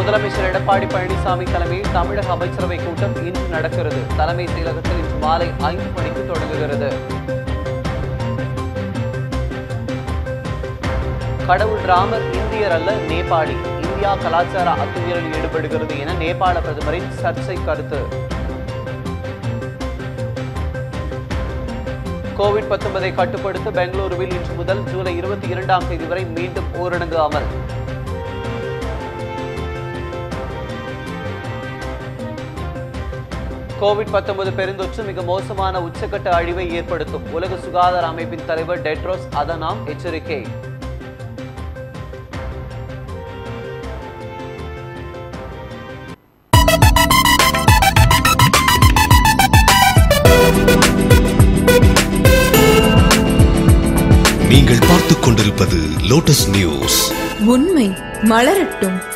முதலமைச்சர் எடப்பாடி பழனிசாமி தலைமையில் தமிழக அமைச்சரவை கூட்டம் இன்று நடக்கிறது தலைமை செயலகத்தில் இன்று மாலை ஐந்து மணிக்கு தொடங்குகிறது கடவுள் ராமர் இந்தியர் அல்ல நேபாளி இந்தியா கலாச்சார அத்துமீறலில் ஈடுபடுகிறது என நேபாள பிரதமரின் சர்ச்சை கருத்து கோவிட் 19 கட்டுப்படுத்த பெங்களூருவில் இன்று முதல் ஜூலை இருபத்தி இரண்டாம் தேதி வரை மீண்டும் ஊரடங்கு அமல் கோவிட் 19 பெருந்தொற்று மிக மோசமான உச்சக்கட்ட அழிவை ஏற்படுத்தும் உலக சுகாதார அமைப்பின் தலைவர் டெட்ரோஸ் அதனாம் எச்சரிக்கை நீங்கள் பார்த்துக் கொண்டிருப்பது லோட்டஸ் நியூஸ் உண்மை மலரட்டும்